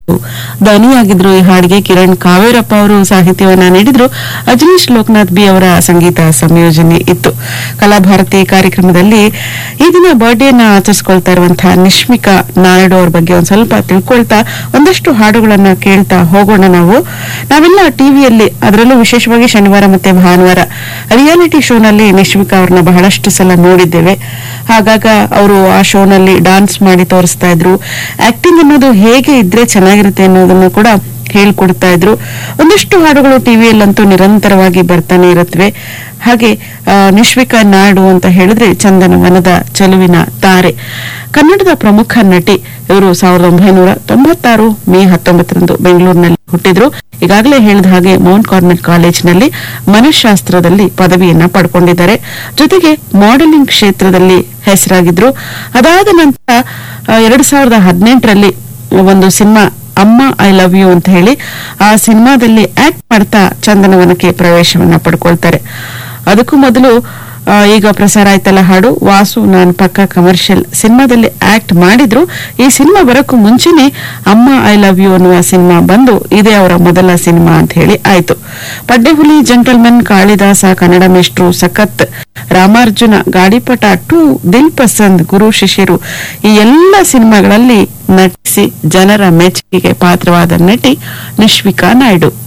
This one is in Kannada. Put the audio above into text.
ಧ್ವನಿಯಾಗಿದ್ರು ಈ ಹಾಡಿಗೆ ಕಿರಣ್ ಕಾವೇರಪ್ಪ ಅವರು ಸಾಹಿತ್ಯವನ್ನ ನೀಡಿದ್ರು ಅಜನೀಶ್ ಲೋಕನಾಥ್ ಬಿ ಅವರ ಸಂಗೀತ ಸಂಯೋಜನೆ ಇತ್ತು ಕಲಾಭಾರತಿ ಕಾರ್ಯಕ್ರಮದಲ್ಲಿ ಈ ದಿನ ಬರ್ಡೇನ ಆಚರಿಸಿಕೊಳ್ತಾ ಇರುವಂತಹ ನಿಶ್ಮಿಕಾ ನಾಯ್ಡು ಅವ್ರ ಬಗ್ಗೆ ಒಂದ್ ಸ್ವಲ್ಪ ತಿಳ್ಕೊಳ್ತಾ ಒಂದಷ್ಟು ಹಾಡುಗಳನ್ನ ಕೇಳ್ತಾ ಹೋಗೋಣ ನಾವು ನಾವೆಲ್ಲ ಟಿವಿಯಲ್ಲಿ ಅದರಲ್ಲೂ ವಿಶೇಷವಾಗಿ ಶನಿವಾರ ಮತ್ತೆ ಭಾನುವಾರ ರಿಯಾಲಿಟಿ ಶೋನಲ್ಲಿ ನಿಶ್ಮಿಕಾ ಅವ್ರನ್ನ ಬಹಳಷ್ಟು ಸಲ ನೋಡಿದ್ದೇವೆ ಹಾಗಾಗ ಅವರು ಆ ಶೋನಲ್ಲಿ ಡಾನ್ಸ್ ಮಾಡಿ ತೋರಿಸ್ತಾ ಇದ್ರು ಆಕ್ಟಿಂಗ್ ಅನ್ನೋದು ಹೇಗೆ ಇದ್ರೆ ಚೆನ್ನಾಗಿರುತ್ತೆ ಅನ್ನೋದನ್ನು ಕೂಡ ಹೇಳ್ಕೊಡ್ತಾ ಇದ್ರು ಒಂದಷ್ಟು ಹಾಡುಗಳು ಟಿವಿಯಲ್ಲಂತೂ ನಿರಂತರವಾಗಿ ಬರ್ತಾನೆ ಇರುತ್ತವೆ ಹಾಗೆ ಆ, ನಿಶ್ವಿಕಾ ನಾಯ್ಡು ಅಂತ ಹೇಳಿದ್ರೆ ಚಂದನವನದ ಚೆಲುವಿನ ತಾರೆ ಕನ್ನಡದ ಪ್ರಮುಖ ನಟಿ ಇವರು ಸಾವಿರದ ಒಂಬೈನೂರ ತೊಂಬತ್ತಾರು ಮೇ ಹತ್ತೊಂಬತ್ತರಂದು ಬೆಂಗಳೂರಿನಲ್ಲಿ ಹುಟ್ಟಿದ್ರು ಈಗಾಗಲೇ ಹೇಳಿದ ಹಾಗೆ ಮೌಂಟ್ ಕಾರ್ಮೆಲ್ ಕಾಲೇಜಿನಲ್ಲಿ ಮನಃಶಾಸ್ತ್ರದಲ್ಲಿ ಪದವಿಯನ್ನ ಪಡ್ಕೊಂಡಿದ್ದಾರೆ ಜೊತೆಗೆ ಮಾಡೆಲಿಂಗ್ ಕ್ಷೇತ್ರದಲ್ಲಿ ಹೆಸರಾಗಿದ್ರು ಅದಾದ ನಂತರ ಎರಡ್ ಸಾವಿರದ ಹದಿನೆಂಟರಲ್ಲಿ ಒಂದು ಸಿನಿಮಾ ಅಮ್ಮ ಐ ಲವ್ ಯು ಅಂತ ಹೇಳಿ ಆ ಸಿನಿಮಾದಲ್ಲಿ ಆಕ್ಟ್ ಮಾಡ್ತಾ ಚಂದನವನಕ್ಕೆ ಪ್ರವೇಶವನ್ನ ಪಡ್ಕೊಳ್ತಾರೆ ಅದಕ್ಕೂ ಮೊದಲು ಆ, ಈಗ ಪ್ರಸಾರ ಆಯ್ತಲ್ಲ ಹಾಡು ವಾಸು ನಾನ್ ಪಕ್ಕ ಕಮರ್ಷಿಯಲ್ ಸಿನಿಮಾದಲ್ಲಿ ಆಕ್ಟ್ ಮಾಡಿದ್ರು ಈ ಸಿನಿಮಾ ಬರೋಕ್ಕೂ ಮುಂಚೆನೆ ಅಮ್ಮ ಐ ಲವ್ ಯು ಅನ್ನುವ ಸಿನಿಮಾ ಬಂದು ಇದೇ ಅವರ ಮೊದಲ ಸಿನಿಮಾ ಅಂತ ಹೇಳಿ ಆಯ್ತು ಪಡ್ಡೆಹುಲಿ ಜಂಟಲ್ಮನ್ ಕಾಳಿದಾಸ ಕನ್ನಡ ಮೇಷ್ಟ್ರು ಸಖತ್ ರಾಮಾರ್ಜುನ ಗಾಡಿಪಟ ಟು ದಿಲ್ ಪಸಂದ್ ಗುರು ಶಿಷ್ಯರು ಈ ಎಲ್ಲ ಸಿನಿಮಾಗಳಲ್ಲಿ ನಟಿಸಿ ಜನರ ಮೆಚ್ಚುಗೆಗೆ ಪಾತ್ರವಾದ ನಟಿ ನಿಶ್ವಿಕಾ ನಾಯ್ಡು